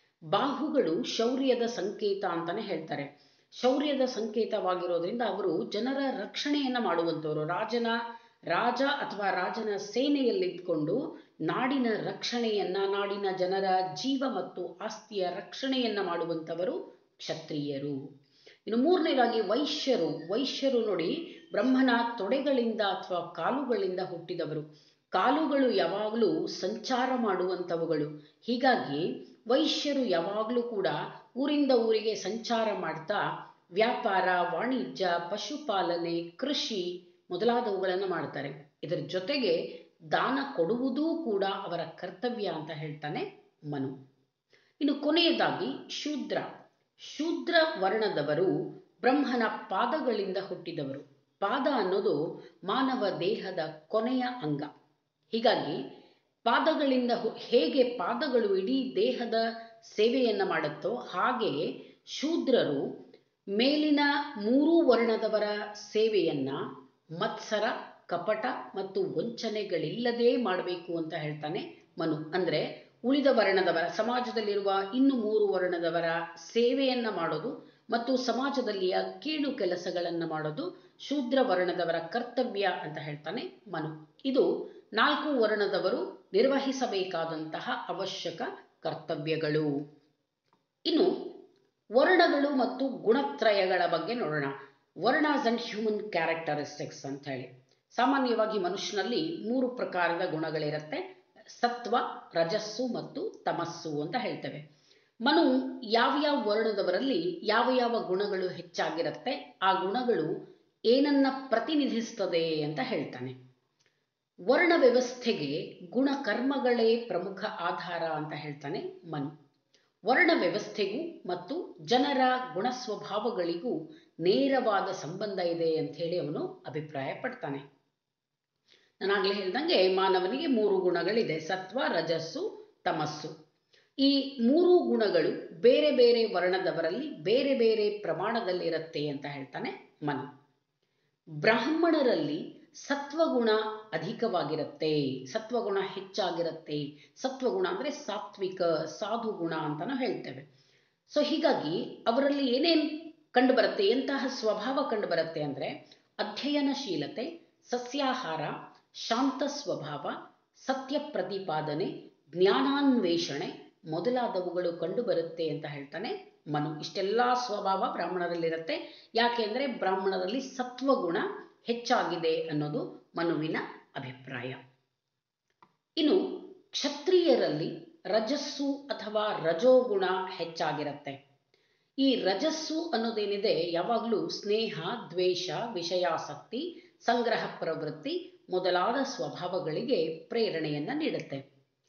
ಬಾಹುಗಳು ಶೌರ್ಯದ ಸಂಕೇತ ಅಂತಾನೆ ಹೇಳ್ತಾರೆ ಶೌರ್ಯದ ಸಂಕೇತವಾಗಿರೋದ್ರಿಂದ ಅವರು ಜನರ ರಕ್ಷಣೆಯನ್ನ ಮಾಡುವಂಥವ್ರು ರಾಜನ ರಾಜ ಅಥವಾ ರಾಜನ ಸೇನೆಯಲ್ಲಿದ್ದುಕೊಂಡು ನಾಡಿನ ರಕ್ಷಣೆಯನ್ನ ನಾಡಿನ ಜನರ ಜೀವ ಮತ್ತು ಆಸ್ತಿಯ ರಕ್ಷಣೆಯನ್ನ ಮಾಡುವಂಥವರು ಕ್ಷತ್ರಿಯರು ಇನ್ನು ಮೂರನೇದಾಗಿ ವೈಶ್ಯರು ವೈಶ್ಯರು ನೋಡಿ ಬ್ರಹ್ಮನ ತೊಡೆಗಳಿಂದ ಅಥವಾ ಕಾಲುಗಳಿಂದ ಹುಟ್ಟಿದವರು ಕಾಲುಗಳು ಯಾವಾಗಲೂ ಸಂಚಾರ ಮಾಡುವಂಥವುಗಳು ಹೀಗಾಗಿ ವೈಶ್ಯರು ಯಾವಾಗಲೂ ಕೂಡ ಊರಿಂದ ಊರಿಗೆ ಸಂಚಾರ ಮಾಡ್ತಾ ವ್ಯಾಪಾರ ವಾಣಿಜ್ಯ ಪಶುಪಾಲನೆ ಕೃಷಿ ಮೊದಲಾದವುಗಳನ್ನು ಮಾಡ್ತಾರೆ ಇದರ ಜೊತೆಗೆ ದಾನ ಕೊಡುವುದೂ ಕೂಡ ಅವರ ಕರ್ತವ್ಯ ಅಂತ ಹೇಳ್ತಾನೆ ಮನು ಇನ್ನು ಕೊನೆಯದಾಗಿ ಶೂದ್ರ ಶೂದ್ರ ವರ್ಣದವರು ಬ್ರಹ್ಮನ ಪಾದಗಳಿಂದ ಹುಟ್ಟಿದವರು ಪಾದ ಅನ್ನೋದು ಮಾನವ ದೇಹದ ಕೊನೆಯ ಅಂಗ ಹೀಗಾಗಿ ಪಾದಗಳಿಂದ ಹೇಗೆ ಪಾದಗಳು ಇಡೀ ದೇಹದ ಸೇವೆಯನ್ನು ಮಾಡುತ್ತೋ ಹಾಗೆ ಶೂದ್ರರು ಮೇಲಿನ ಮೂರೂ ವರ್ಣದವರ ಸೇವೆಯನ್ನ ಮತ್ಸರ ಕಪಟ ಮತ್ತು ವಂಚನೆಗಳಿಲ್ಲದೆ ಮಾಡಬೇಕು ಅಂತ ಹೇಳ್ತಾನೆ ಮನು ಅಂದ್ರೆ ಉಳಿದ ವರ್ಣದವರ ಸಮಾಜದಲ್ಲಿರುವ ಇನ್ನು ಮೂರು ವರ್ಣದವರ ಸೇವೆಯನ್ನ ಮಾಡೋದು ಮತ್ತು ಸಮಾಜದಲ್ಲಿಯ ಕೀಳು ಕೆಲಸಗಳನ್ನು ಮಾಡೋದು ಶೂದ್ರ ವರ್ಣದವರ ಕರ್ತವ್ಯ ಅಂತ ಹೇಳ್ತಾನೆ ಮನು ಇದು ನಾಲ್ಕು ವರ್ಣದವರು ನಿರ್ವಹಿಸಬೇಕಾದಂತಹ ಅವಶ್ಯಕ ಕರ್ತವ್ಯಗಳು ಇನ್ನು ವರ್ಣಗಳು ಮತ್ತು ಗುಣತ್ರಯಗಳ ಬಗ್ಗೆ ನೋಡೋಣ ವರ್ಣಾಸ್ ಅಂಡ್ ಹ್ಯೂಮನ್ ಕ್ಯಾರೆಕ್ಟರಿಸ್ಟಿಕ್ಸ್ ಅಂತ ಹೇಳಿ ಸಾಮಾನ್ಯವಾಗಿ ಮನುಷ್ಯನಲ್ಲಿ ಮೂರು ಪ್ರಕಾರದ ಗುಣಗಳಿರುತ್ತೆ ಸತ್ವ ರಜಸ್ಸು ಮತ್ತು ತಮಸ್ಸು ಅಂತ ಹೇಳ್ತೇವೆ ಮನು ಯಾವ ಯಾವ ವರ್ಣದವರಲ್ಲಿ ಯಾವ ಯಾವ ಗುಣಗಳು ಹೆಚ್ಚಾಗಿರುತ್ತೆ ಆ ಗುಣಗಳು ಏನನ್ನ ಪ್ರತಿನಿಧಿಸ್ತದೆ ಅಂತ ಹೇಳ್ತಾನೆ ವರ್ಣ ವ್ಯವಸ್ಥೆಗೆ ಗುಣಕರ್ಮಗಳೇ ಪ್ರಮುಖ ಆಧಾರ ಅಂತ ಹೇಳ್ತಾನೆ ಮನು ವರ್ಣ ವ್ಯವಸ್ಥೆಗೂ ಮತ್ತು ಜನರ ಗುಣ ಸ್ವಭಾವಗಳಿಗೂ ನೇರವಾದ ಸಂಬಂಧ ಇದೆ ಅಂತ ಹೇಳಿ ಅವನು ಅಭಿಪ್ರಾಯ ಪಡ್ತಾನೆ ನಾನಾಗಲೇ ಹೇಳ್ದಂಗೆ ಮಾನವನಿಗೆ ಮೂರು ಗುಣಗಳಿದೆ ಸತ್ವ ರಜಸ್ಸು ತಮಸ್ಸು ಈ ಮೂರು ಗುಣಗಳು ಬೇರೆ ಬೇರೆ ವರ್ಣದವರಲ್ಲಿ ಬೇರೆ ಬೇರೆ ಪ್ರಮಾಣದಲ್ಲಿರುತ್ತೆ ಅಂತ ಹೇಳ್ತಾನೆ ಮನು ಬ್ರಾಹ್ಮಣರಲ್ಲಿ ಸತ್ವಗುಣ ಅಧಿಕವಾಗಿರುತ್ತೆ ಸತ್ವಗುಣ ಹೆಚ್ಚಾಗಿರುತ್ತೆ ಸತ್ವಗುಣ ಅಂದರೆ ಸಾತ್ವಿಕ ಸಾಧು ಗುಣ ಅಂತಾನು ಹೇಳ್ತೇವೆ ಸೊ ಹೀಗಾಗಿ ಅವರಲ್ಲಿ ಏನೇನು ಕಂಡು ಬರುತ್ತೆ ಎಂತಹ ಸ್ವಭಾವ ಕಂಡು ಬರುತ್ತೆ ಅಂದರೆ ಅಧ್ಯಯನಶೀಲತೆ ಸಸ್ಯಾಹಾರ ಶಾಂತ ಸ್ವಭಾವ ಸತ್ಯ ಪ್ರತಿಪಾದನೆ ಜ್ಞಾನಾನ್ವೇಷಣೆ ಮೊದಲಾದವುಗಳು ಕಂಡು ಬರುತ್ತೆ ಅಂತ ಹೇಳ್ತಾನೆ ಮನು ಇಷ್ಟೆಲ್ಲ ಸ್ವಭಾವ ಬ್ರಾಹ್ಮಣರಲ್ಲಿರುತ್ತೆ ಯಾಕೆ ಅಂದರೆ ಬ್ರಾಹ್ಮಣರಲ್ಲಿ ಸತ್ವಗುಣ ಹೆಚ್ಚಾಗಿದೆ ಅನ್ನೋದು ಮನುವಿನ ಅಭಿಪ್ರಾಯ ಇನ್ನು ಕ್ಷತ್ರಿಯರಲ್ಲಿ ರಜಸ್ಸು ಅಥವಾ ರಜೋಗುಣ ಹೆಚ್ಚಾಗಿರುತ್ತೆ ಈ ರಜಸ್ಸು ಅನ್ನೋದೇನಿದೆ ಯಾವಾಗಲೂ ಸ್ನೇಹ ದ್ವೇಷ ವಿಷಯಾಸಕ್ತಿ ಸಂಗ್ರಹ ಪ್ರವೃತ್ತಿ ಮೊದಲಾದ ಸ್ವಭಾವಗಳಿಗೆ ಪ್ರೇರಣೆಯನ್ನ ನೀಡುತ್ತೆ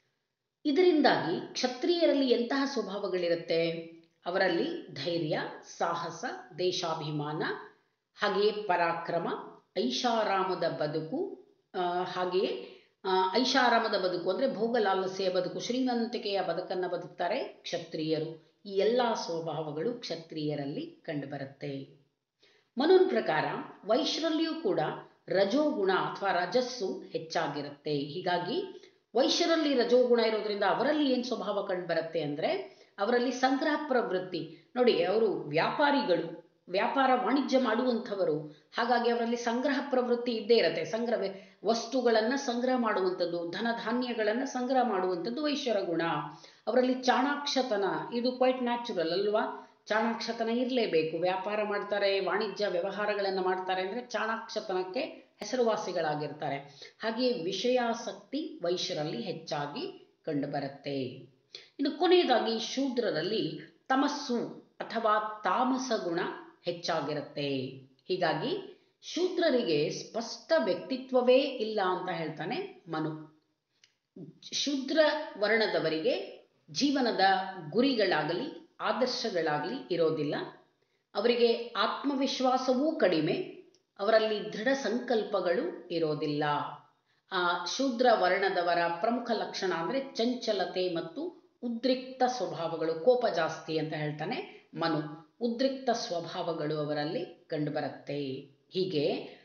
ಇದರಿಂದಾಗಿ ಕ್ಷತ್ರಿಯರಲ್ಲಿ ಎಂತಹ ಸ್ವಭಾವಗಳಿರುತ್ತೆ ಅವರಲ್ಲಿ ಧೈರ್ಯ ಸಾಹಸ ದೇಶಾಭಿಮಾನ ಹಾಗೆಯೇ ಪರಾಕ್ರಮ ಐಷಾರಾಮದ ಬದುಕು ಹಾಗೆಯೇ ಐಷಾರಾಮದ ಬದುಕು ಅಂದರೆ ಭೋಗಲಾಲಸೆಯ ಬದುಕು ಶ್ರೀಮಂತಿಕೆಯ ಬದುಕನ್ನು ಬದುಕ್ತಾರೆ ಕ್ಷತ್ರಿಯರು ಈ ಎಲ್ಲ ಸ್ವಭಾವಗಳು ಕ್ಷತ್ರಿಯರಲ್ಲಿ ಕಂಡುಬರುತ್ತೆ ಮನುನ್ ಪ್ರಕಾರ ವೈಶ್ಯರಲ್ಲಿಯೂ ಕೂಡ ರಜೋಗುಣ ಅಥವಾ ರಜಸ್ಸು ಹೆಚ್ಚಾಗಿರುತ್ತೆ ಹೀಗಾಗಿ ವೈಶ್ಯರಲ್ಲಿ ರಜೋಗುಣ ಇರೋದ್ರಿಂದ ಅವರಲ್ಲಿ ಏನು ಸ್ವಭಾವ ಕಂಡುಬರುತ್ತೆ ಅಂದರೆ ಅವರಲ್ಲಿ ಸಂಗ್ರಹ ಪ್ರವೃತ್ತಿ ನೋಡಿ ಅವರು ವ್ಯಾಪಾರಿಗಳು ವ್ಯಾಪಾರ ವಾಣಿಜ್ಯ ಮಾಡುವಂಥವರು ಹಾಗಾಗಿ ಅವರಲ್ಲಿ ಸಂಗ್ರಹ ಪ್ರವೃತ್ತಿ ಇದ್ದೇ ಇರುತ್ತೆ ಸಂಗ್ರಹ ವಸ್ತುಗಳನ್ನು ಸಂಗ್ರಹ ಮಾಡುವಂಥದ್ದು ಧನ ಧಾನ್ಯಗಳನ್ನು ಸಂಗ್ರಹ ಮಾಡುವಂಥದ್ದು ವೈಶ್ಯರ ಗುಣ ಅವರಲ್ಲಿ ಚಾಣಾಕ್ಷತನ ಇದು ಕ್ವೈಟ್ ನ್ಯಾಚುರಲ್ ಅಲ್ವಾ ಚಾಣಾಕ್ಷತನ ಇರಲೇಬೇಕು ವ್ಯಾಪಾರ ಮಾಡ್ತಾರೆ ವಾಣಿಜ್ಯ ವ್ಯವಹಾರಗಳನ್ನು ಮಾಡ್ತಾರೆ ಅಂದರೆ ಚಾಣಾಕ್ಷತನಕ್ಕೆ ಹೆಸರುವಾಸಿಗಳಾಗಿರ್ತಾರೆ ಹಾಗೆಯೇ ವಿಷಯಾಸಕ್ತಿ ವೈಶ್ಯರಲ್ಲಿ ಹೆಚ್ಚಾಗಿ ಕಂಡುಬರುತ್ತೆ ಇನ್ನು ಕೊನೆಯದಾಗಿ ಶೂದ್ರರಲ್ಲಿ ತಮಸ್ಸು ಅಥವಾ ತಾಮಸ ಗುಣ ಹೆಚ್ಚಾಗಿರುತ್ತೆ ಹೀಗಾಗಿ ಶೂದ್ರರಿಗೆ ಸ್ಪಷ್ಟ ವ್ಯಕ್ತಿತ್ವವೇ ಇಲ್ಲ ಅಂತ ಹೇಳ್ತಾನೆ ಮನು ಶೂದ್ರ ವರ್ಣದವರಿಗೆ ಜೀವನದ ಗುರಿಗಳಾಗಲಿ ಆದರ್ಶಗಳಾಗಲಿ ಇರೋದಿಲ್ಲ ಅವರಿಗೆ ಆತ್ಮವಿಶ್ವಾಸವೂ ಕಡಿಮೆ ಅವರಲ್ಲಿ ದೃಢ ಸಂಕಲ್ಪಗಳು ಇರೋದಿಲ್ಲ ಆ ಶೂದ್ರ ವರ್ಣದವರ ಪ್ರಮುಖ ಲಕ್ಷಣ ಅಂದರೆ ಚಂಚಲತೆ ಮತ್ತು ಉದ್ರಿಕ್ತ ಸ್ವಭಾವಗಳು ಕೋಪ ಜಾಸ್ತಿ ಅಂತ ಹೇಳ್ತಾನೆ ಮನು ಉದ್ರಿಕ್ತ ಸ್ವಭಾವಗಳು ಅವರಲ್ಲಿ ಕಂಡುಬರುತ್ತೆ ಹೀಗೆ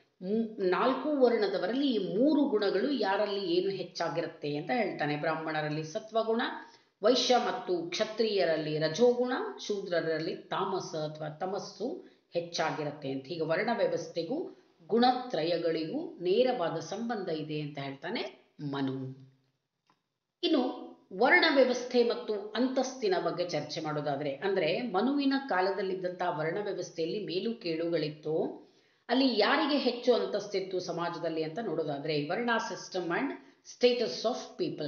ನಾಲ್ಕು ವರ್ಣದವರಲ್ಲಿ ಈ ಮೂರು ಗುಣಗಳು ಯಾರಲ್ಲಿ ಏನು ಹೆಚ್ಚಾಗಿರುತ್ತೆ ಅಂತ ಹೇಳ್ತಾನೆ ಬ್ರಾಹ್ಮಣರಲ್ಲಿ ಸತ್ವಗುಣ ವೈಶ್ಯ ಮತ್ತು ಕ್ಷತ್ರಿಯರಲ್ಲಿ ರಜೋಗುಣ ಶೂದ್ರರಲ್ಲಿ ತಾಮಸ ಅಥವಾ ತಮಸ್ಸು ಹೆಚ್ಚಾಗಿರುತ್ತೆ ಅಂತ ಹೀಗೆ ವರ್ಣ ವ್ಯವಸ್ಥೆಗೂ ಗುಣತ್ರಯಗಳಿಗೂ ನೇರವಾದ ಸಂಬಂಧ ಇದೆ ಅಂತ ಹೇಳ್ತಾನೆ ಮನು ಇನ್ನು ವರ್ಣ ವ್ಯವಸ್ಥೆ ಮತ್ತು ಅಂತಸ್ತಿನ ಬಗ್ಗೆ ಚರ್ಚೆ ಮಾಡೋದಾದ್ರೆ ಅಂದ್ರೆ ಮನುವಿನ ಕಾಲದಲ್ಲಿದ್ದಂತಹ ವರ್ಣ ವ್ಯವಸ್ಥೆಯಲ್ಲಿ ಮೇಲು ಕೇಳುಗಳಿತ್ತು ಅಲ್ಲಿ ಯಾರಿಗೆ ಹೆಚ್ಚು ಅಂತಸ್ತಿತ್ತು ಸಮಾಜದಲ್ಲಿ ಅಂತ ನೋಡೋದಾದ್ರೆ ವರ್ಣ system and status of people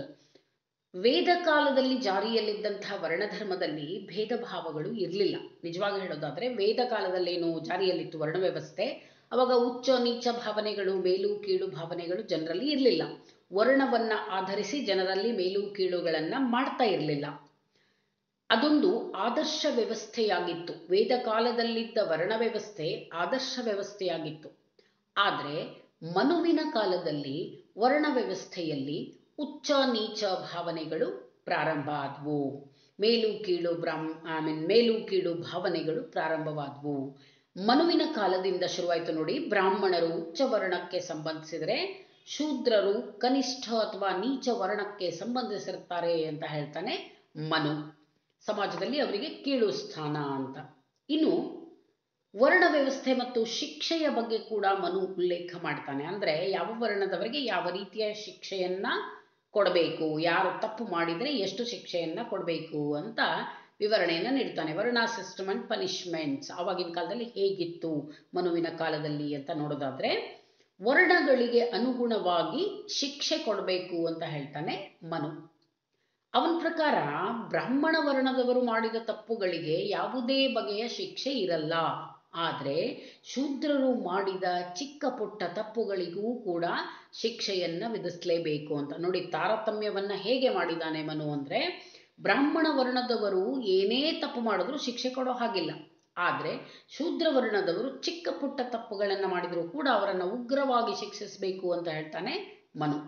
ವೇದ ಕಾಲದಲ್ಲಿ ಜಾರಿಯಲ್ಲಿದ್ದಂತಹ ವರ್ಣಧರ್ಮದಲ್ಲಿ ಭೇದ ಭಾವಗಳು ಇರಲಿಲ್ಲ ನಿಜವಾಗಿ ಹೇಳೋದಾದ್ರೆ ವೇದ ಕಾಲದಲ್ಲೇನು ಜಾರಿಯಲ್ಲಿತ್ತು ವರ್ಣ ವ್ಯವಸ್ಥೆ ಅವಾಗ ಉಚ್ಚ ನೀಚ ಭಾವನೆಗಳು ಮೇಲು ಕೀಳು ಭಾವನೆಗಳು ಜನರಲ್ಲಿ ಇರಲಿಲ್ಲ ವರ್ಣವನ್ನ ಆಧರಿಸಿ ಜನರಲ್ಲಿ ಮೇಲು ಕೀಳುಗಳನ್ನ ಮಾಡ್ತಾ ಇರಲಿಲ್ಲ ಅದೊಂದು ಆದರ್ಶ ವ್ಯವಸ್ಥೆಯಾಗಿತ್ತು ವೇದ ಕಾಲದಲ್ಲಿದ್ದ ವರ್ಣ ವ್ಯವಸ್ಥೆ ಆದರ್ಶ ವ್ಯವಸ್ಥೆಯಾಗಿತ್ತು ಆದರೆ ಮನುವಿನ ಕಾಲದಲ್ಲಿ ವರ್ಣ ವ್ಯವಸ್ಥೆಯಲ್ಲಿ ಉಚ್ಚ ನೀಚ ಭಾವನೆಗಳು ಪ್ರಾರಂಭ ಆದವು ಮೇಲು ಕೀಳು ಬ್ರಾಹ್ಮ ಐ ಮೀನ್ ಮೇಲು ಕೀಳು ಭಾವನೆಗಳು ಪ್ರಾರಂಭವಾದವು ಮನುವಿನ ಕಾಲದಿಂದ ಶುರುವಾಯಿತು ನೋಡಿ ಬ್ರಾಹ್ಮಣರು ಉಚ್ಚ ವರ್ಣಕ್ಕೆ ಸಂಬಂಧಿಸಿದರೆ ಶೂದ್ರರು ಕನಿಷ್ಠ ಅಥವಾ ನೀಚ ವರ್ಣಕ್ಕೆ ಸಂಬಂಧಿಸಿರ್ತಾರೆ ಅಂತ ಹೇಳ್ತಾನೆ ಮನು ಸಮಾಜದಲ್ಲಿ ಅವರಿಗೆ ಕೀಳು ಸ್ಥಾನ ಅಂತ ಇನ್ನು ವರ್ಣ ವ್ಯವಸ್ಥೆ ಮತ್ತು ಶಿಕ್ಷೆಯ ಬಗ್ಗೆ ಕೂಡ ಮನು ಉಲ್ಲೇಖ ಮಾಡ್ತಾನೆ ಅಂದ್ರೆ ಯಾವ ವರ್ಣದವರಿಗೆ ಯಾವ ರೀತಿಯ ಶಿಕ್ಷೆಯನ್ನ ಕೊಡಬೇಕು ಯಾರು ತಪ್ಪು ಮಾಡಿದರೆ ಎಷ್ಟು ಶಿಕ್ಷೆಯನ್ನ ಕೊಡಬೇಕು ಅಂತ ವಿವರಣೆಯನ್ನು ನೀಡ್ತಾನೆ ವರ್ಣ ಸಿಸ್ಟಮ್ ಅಂಡ್ ಪನಿಷ್ಮೆಂಟ್ಸ್ ಆವಾಗಿನ ಕಾಲದಲ್ಲಿ ಹೇಗಿತ್ತು ಮನುವಿನ ಕಾಲದಲ್ಲಿ ಅಂತ ನೋಡೋದಾದ್ರೆ ವರ್ಣಗಳಿಗೆ ಅನುಗುಣವಾಗಿ ಶಿಕ್ಷೆ ಕೊಡಬೇಕು ಅಂತ ಹೇಳ್ತಾನೆ ಮನು ಅವನ ಪ್ರಕಾರ ಬ್ರಾಹ್ಮಣ ವರ್ಣದವರು ಮಾಡಿದ ತಪ್ಪುಗಳಿಗೆ ಯಾವುದೇ ಬಗೆಯ ಶಿಕ್ಷೆ ಇರಲ್ಲ ಆದರೆ ಶೂದ್ರರು ಮಾಡಿದ ಚಿಕ್ಕ ಪುಟ್ಟ ತಪ್ಪುಗಳಿಗೂ ಕೂಡ ಶಿಕ್ಷೆಯನ್ನ ವಿಧಿಸಲೇಬೇಕು ಅಂತ ನೋಡಿ ತಾರತಮ್ಯವನ್ನ ಹೇಗೆ ಮಾಡಿದಾನೆ ಮನು ಅಂದ್ರೆ ಬ್ರಾಹ್ಮಣ ವರ್ಣದವರು ಏನೇ ತಪ್ಪು ಮಾಡಿದ್ರು ಶಿಕ್ಷೆ ಕೊಡೋ ಹಾಗಿಲ್ಲ ಆದರೆ ಶೂದ್ರ ವರ್ಣದವರು ಚಿಕ್ಕ ಪುಟ್ಟ ತಪ್ಪುಗಳನ್ನು ಮಾಡಿದರೂ ಕೂಡ ಅವರನ್ನು ಉಗ್ರವಾಗಿ ಶಿಕ್ಷಿಸಬೇಕು ಅಂತ ಹೇಳ್ತಾನೆ ಮನು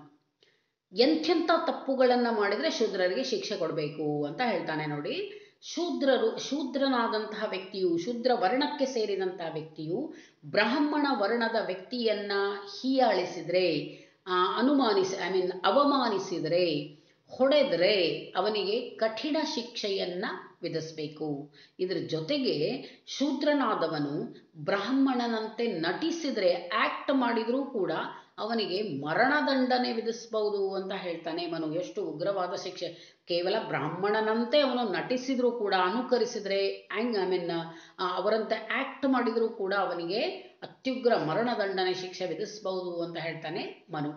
ಎಂಥೆಂಥ ತಪ್ಪುಗಳನ್ನು ಮಾಡಿದರೆ ಶೂದ್ರರಿಗೆ ಶಿಕ್ಷೆ ಕೊಡಬೇಕು ಅಂತ ಹೇಳ್ತಾನೆ ನೋಡಿ ಶೂದ್ರರು ಶೂದ್ರನಾದಂತಹ ವ್ಯಕ್ತಿಯು ಶೂದ್ರ ವರ್ಣಕ್ಕೆ ಸೇರಿದಂತಹ ವ್ಯಕ್ತಿಯು ಬ್ರಾಹ್ಮಣ ವರ್ಣದ ವ್ಯಕ್ತಿಯನ್ನ ಹೀಯಾಳಿಸಿದ್ರೆ ಅನುಮಾನಿಸಿ ಐ ಮೀನ್ ಅವಮಾನಿಸಿದರೆ ಹೊಡೆದರೆ ಅವನಿಗೆ ಕಠಿಣ ಶಿಕ್ಷೆಯನ್ನ ವಿಧಿಸಬೇಕು ಇದ್ರ ಜೊತೆಗೆ ಶೂದ್ರನಾದವನು ಬ್ರಾಹ್ಮಣನಂತೆ ನಟಿಸಿದ್ರೆ ಆಕ್ಟ್ ಮಾಡಿದ್ರೂ ಕೂಡ ಅವನಿಗೆ ಮರಣದಂಡನೆ ವಿಧಿಸಬಹುದು ಅಂತ ಹೇಳ್ತಾನೆ ಮನು ಎಷ್ಟು ಉಗ್ರವಾದ ಶಿಕ್ಷೆ ಕೇವಲ ಬ್ರಾಹ್ಮಣನಂತೆ ಅವನು ನಟಿಸಿದ್ರೂ ಕೂಡ ಅನುಕರಿಸಿದ್ರೆ ಆಂಗ್ ಐ ಮೀನ್ ಅವರಂತೆ ಆಕ್ಟ್ ಮಾಡಿದ್ರೂ ಕೂಡ ಅವನಿಗೆ ಅತ್ಯುಗ್ರ ಮರಣದಂಡನೆ ಶಿಕ್ಷೆ ವಿಧಿಸಬಹುದು ಅಂತ ಹೇಳ್ತಾನೆ ಮನು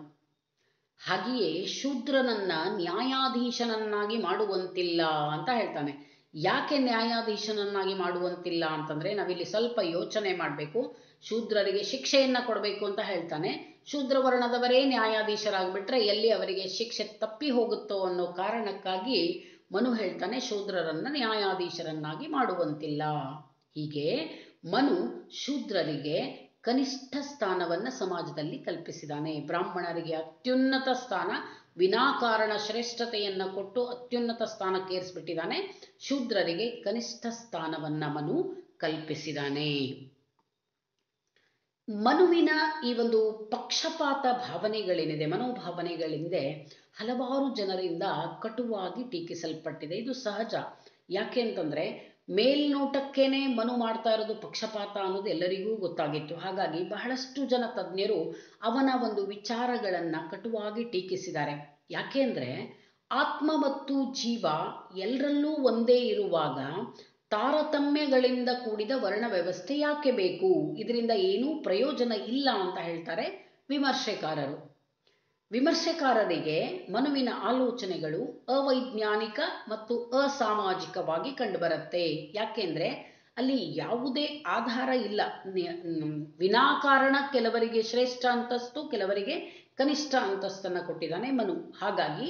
ಹಾಗೆಯೇ ಶೂದ್ರನನ್ನ ನ್ಯಾಯಾಧೀಶನನ್ನಾಗಿ ಮಾಡುವಂತಿಲ್ಲ ಅಂತ ಹೇಳ್ತಾನೆ ಯಾಕೆ ನ್ಯಾಯಾಧೀಶನನ್ನಾಗಿ ಮಾಡುವಂತಿಲ್ಲ ಅಂತಂದ್ರೆ ನಾವಿಲ್ಲಿ ಸ್ವಲ್ಪ ಯೋಚನೆ ಮಾಡಬೇಕು ಶೂದ್ರರಿಗೆ ಶಿಕ್ಷೆಯನ್ನ ಕೊಡಬೇಕು ಅಂತ ಹೇಳ್ತಾನೆ ಶೂದ್ರ ವರ್ಣದವರೇ ನ್ಯಾಯಾಧೀಶರಾಗ್ಬಿಟ್ರೆ ಎಲ್ಲಿ ಅವರಿಗೆ ಶಿಕ್ಷೆ ತಪ್ಪಿ ಹೋಗುತ್ತೋ ಅನ್ನೋ ಕಾರಣಕ್ಕಾಗಿ ಮನು ಹೇಳ್ತಾನೆ ಶೂದ್ರರನ್ನ ನ್ಯಾಯಾಧೀಶರನ್ನಾಗಿ ಮಾಡುವಂತಿಲ್ಲ ಹೀಗೆ ಮನು ಶೂದ್ರರಿಗೆ ಕನಿಷ್ಠ ಸ್ಥಾನವನ್ನ ಸಮಾಜದಲ್ಲಿ ಕಲ್ಪಿಸಿದಾನೆ ಬ್ರಾಹ್ಮಣರಿಗೆ ಅತ್ಯುನ್ನತ ಸ್ಥಾನ ವಿನಾಕಾರಣ ಶ್ರೇಷ್ಠತೆಯನ್ನ ಕೊಟ್ಟು ಅತ್ಯುನ್ನತ ಸ್ಥಾನಕ್ಕೆ ಏರಿಸ್ಬಿಟ್ಟಿದ್ದಾನೆ ಶೂದ್ರರಿಗೆ ಕನಿಷ್ಠ ಸ್ಥಾನವನ್ನ ಮನು ಕಲ್ಪಿಸಿದಾನೆ ಮನುವಿನ ಈ ಒಂದು ಪಕ್ಷಪಾತ ಭಾವನೆಗಳೇನಿದೆ ಮನೋಭಾವನೆಗಳಿಂದ ಹಲವಾರು ಜನರಿಂದ ಕಟುವಾಗಿ ಟೀಕಿಸಲ್ಪಟ್ಟಿದೆ ಇದು ಸಹಜ ಯಾಕೆ ಅಂತಂದ್ರೆ ಮೇಲ್ನೋಟಕ್ಕೇನೆ ಮನು ಮಾಡ್ತಾ ಇರೋದು ಪಕ್ಷಪಾತ ಅನ್ನೋದು ಎಲ್ಲರಿಗೂ ಗೊತ್ತಾಗಿತ್ತು ಹಾಗಾಗಿ ಬಹಳಷ್ಟು ಜನ ತಜ್ಞರು ಅವನ ಒಂದು ವಿಚಾರಗಳನ್ನ ಕಟುವಾಗಿ ಟೀಕಿಸಿದ್ದಾರೆ ಯಾಕೆ ಅಂದ್ರೆ ಆತ್ಮ ಮತ್ತು ಜೀವ ಎಲ್ಲರಲ್ಲೂ ಒಂದೇ ಇರುವಾಗ ತಾರತಮ್ಯಗಳಿಂದ ಕೂಡಿದ ವರ್ಣ ವ್ಯವಸ್ಥೆ ಯಾಕೆ ಬೇಕು ಇದರಿಂದ ಏನೂ ಪ್ರಯೋಜನ ಇಲ್ಲ ಅಂತ ಹೇಳ್ತಾರೆ ವಿಮರ್ಶೆಕಾರರು ವಿಮರ್ಶೆಕಾರರಿಗೆ ಮನುವಿನ ಆಲೋಚನೆಗಳು ಅವೈಜ್ಞಾನಿಕ ಮತ್ತು ಅಸಾಮಾಜಿಕವಾಗಿ ಕಂಡುಬರುತ್ತೆ ಯಾಕೆಂದ್ರೆ ಅಲ್ಲಿ ಯಾವುದೇ ಆಧಾರ ಇಲ್ಲ ವಿನಾಕಾರಣ ಕೆಲವರಿಗೆ ಶ್ರೇಷ್ಠ ಅಂತಸ್ತು ಕೆಲವರಿಗೆ ಕನಿಷ್ಠ ಅಂತಸ್ತನ್ನ ಕೊಟ್ಟಿದ್ದಾನೆ ಮನು ಹಾಗಾಗಿ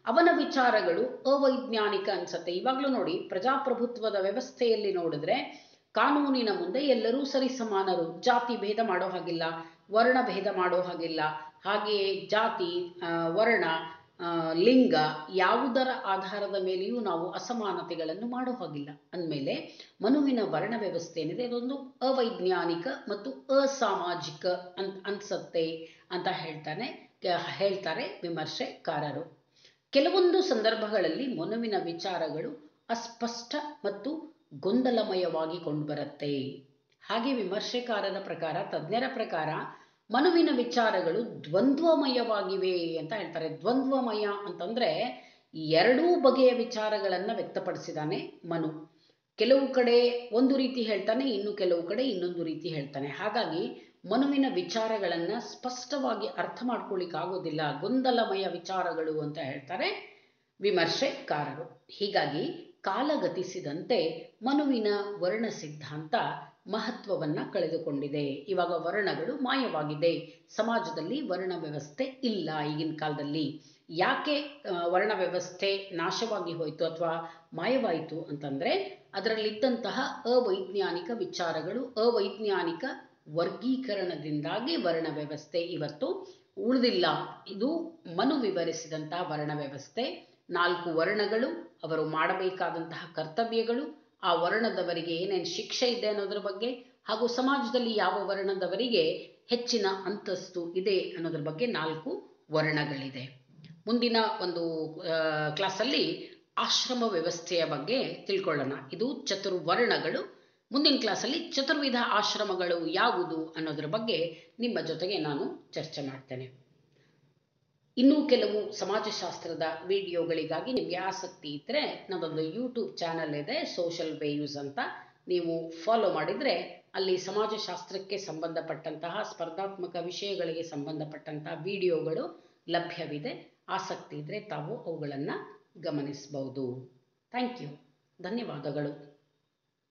ಅವನ ವಿಚಾರಗಳು ಅವೈಜ್ಞಾನಿಕ ಅನ್ಸತ್ತೆ ಇವಾಗಲೂ ನೋಡಿ ಪ್ರಜಾಪ್ರಭುತ್ವದ ವ್ಯವಸ್ಥೆಯಲ್ಲಿ ನೋಡಿದ್ರೆ ಕಾನೂನಿನ ಮುಂದೆ ಎಲ್ಲರೂ ಸರಿಸಮಾನರು ಜಾತಿ ಭೇದ ಮಾಡೋ ಹಾಗಿಲ್ಲ ವರ್ಣ ಭೇದ ಮಾಡೋ ಹಾಗಿಲ್ಲ ಹಾಗೆಯೇ ಜಾತಿ ಆ, ವರ್ಣ ಆ, ಲಿಂಗ ಯಾವುದರ ಆಧಾರದ ಮೇಲೆಯೂ ನಾವು ಅಸಮಾನತೆಗಳನ್ನು ಮಾಡೋ ಹಾಗಿಲ್ಲ ಅಂದಮೇಲೆ ಮನುವಿನ ವರ್ಣ ವ್ಯವಸ್ಥೆ ಏನಿದೆ ಅದೊಂದು ಅವೈಜ್ಞಾನಿಕ ಮತ್ತು ಅಸಾಮಾಜಿಕ ಅಂತ ಅನ್ಸತ್ತೆ ಅಂತ ಹೇಳ್ತಾನೆ ಕ- ಹೇಳ್ತಾರೆ ವಿಮರ್ಶೆಕಾರರು ಕೆಲವೊಂದು ಸಂದರ್ಭಗಳಲ್ಲಿ ಮನುವಿನ ವಿಚಾರಗಳು ಅಸ್ಪಷ್ಟ ಮತ್ತು ಗೊಂದಲಮಯವಾಗಿ ಕಂಡುಬರುತ್ತೆ ಹಾಗೆ ವಿಮರ್ಶೆಕಾರರ ಪ್ರಕಾರ ತಜ್ಞರ ಪ್ರಕಾರ ಮನುವಿನ ವಿಚಾರಗಳು ದ್ವಂದ್ವಮಯವಾಗಿವೆ ಅಂತ ಹೇಳ್ತಾರೆ ದ್ವಂದ್ವಮಯ ಅಂತಂದ್ರೆ ಎರಡೂ ಬಗೆಯ ವಿಚಾರಗಳನ್ನು ವ್ಯಕ್ತಪಡಿಸಿದಾನೆ ಮನು ಕೆಲವು ಕಡೆ ಒಂದು ರೀತಿ ಹೇಳ್ತಾನೆ ಇನ್ನು ಕೆಲವು ಕಡೆ ಇನ್ನೊಂದು ರೀತಿ ಹೇಳ್ತಾನೆ ಹಾಗಾಗಿ ಮನುವಿನ ವಿಚಾರಗಳನ್ನು ಸ್ಪಷ್ಟವಾಗಿ ಅರ್ಥ ಮಾಡ್ಕೊಳ್ಳಿಕ್ಕಾಗೋದಿಲ್ಲ ಗೊಂದಲಮಯ ವಿಚಾರಗಳು ಅಂತ ಹೇಳ್ತಾರೆ ವಿಮರ್ಶೆಕಾರರು ಹೀಗಾಗಿ ಕಾಲ ಗತಿಸಿದಂತೆ ಮನುವಿನ ವರ್ಣ ಸಿದ್ಧಾಂತ ಮಹತ್ವವನ್ನು ಕಳೆದುಕೊಂಡಿದೆ ಇವಾಗ ವರ್ಣಗಳು ಮಾಯವಾಗಿದೆ ಸಮಾಜದಲ್ಲಿ ವರ್ಣ ವ್ಯವಸ್ಥೆ ಇಲ್ಲ ಈಗಿನ ಕಾಲದಲ್ಲಿ ಯಾಕೆ ಆ, ವರ್ಣ ವ್ಯವಸ್ಥೆ ನಾಶವಾಗಿ ಹೋಯಿತು ಅಥವಾ ಮಾಯವಾಯಿತು ಅಂತಂದರೆ ಅದರಲ್ಲಿದ್ದಂತಹ ಅವೈಜ್ಞಾನಿಕ ವಿಚಾರಗಳು ಅವೈಜ್ಞಾನಿಕ ವರ್ಗೀಕರಣದಿಂದಾಗಿ ವರ್ಣ ವ್ಯವಸ್ಥೆ ಇವತ್ತು ಉಳಿದಿಲ್ಲ ಇದು ಮನು ವಿವರಿಸಿದಂತಹ ವರ್ಣ ವ್ಯವಸ್ಥೆ ನಾಲ್ಕು ವರ್ಣಗಳು ಅವರು ಮಾಡಬೇಕಾದಂತಹ ಕರ್ತವ್ಯಗಳು ಆ ವರ್ಣದವರಿಗೆ ಏನೇನು ಶಿಕ್ಷೆ ಇದೆ ಅನ್ನೋದ್ರ ಬಗ್ಗೆ ಹಾಗೂ ಸಮಾಜದಲ್ಲಿ ಯಾವ ವರ್ಣದವರಿಗೆ ಹೆಚ್ಚಿನ ಅಂತಸ್ತು ಇದೆ ಅನ್ನೋದ್ರ ಬಗ್ಗೆ ನಾಲ್ಕು ವರ್ಣಗಳಿದೆ ಮುಂದಿನ ಒಂದು ಆ, ಕ್ಲಾಸಲ್ಲಿ ಆಶ್ರಮ ವ್ಯವಸ್ಥೆಯ ಬಗ್ಗೆ ತಿಳ್ಕೊಳ್ಳೋಣ ಇದು ಚತುರ್ವರ್ಣಗಳು ಮುಂದಿನ ಕ್ಲಾಸಲ್ಲಿ ಚತುರ್ವಿಧ ಆಶ್ರಮಗಳು ಯಾವುದು ಅನ್ನೋದ್ರ ಬಗ್ಗೆ ನಿಮ್ಮ ಜೊತೆಗೆ ನಾನು ಚರ್ಚೆ ಮಾಡ್ತೇನೆ ಇನ್ನೂ ಕೆಲವು ಸಮಾಜಶಾಸ್ತ್ರದ ವಿಡಿಯೋಗಳಿಗಾಗಿ ನಿಮಗೆ ಆಸಕ್ತಿ ಇದ್ದರೆ ನನ್ನದೊಂದು ಯೂಟ್ಯೂಬ್ ಚಾನಲ್ ಇದೆ ಸೋಷಲ್ ವೇವ್ಸ್ ಅಂತ ನೀವು ಫಾಲೋ ಮಾಡಿದರೆ ಅಲ್ಲಿ ಸಮಾಜಶಾಸ್ತ್ರಕ್ಕೆ ಸಂಬಂಧಪಟ್ಟಂತಹ ಸ್ಪರ್ಧಾತ್ಮಕ ವಿಷಯಗಳಿಗೆ ಸಂಬಂಧಪಟ್ಟಂತಹ ವಿಡಿಯೋಗಳು ಲಭ್ಯವಿದೆ ಆಸಕ್ತಿ ಇದ್ದರೆ ತಾವು ಅವುಗಳನ್ನು ಗಮನಿಸಬಹುದು ಥ್ಯಾಂಕ್ ಯು ಧನ್ಯವಾದಗಳು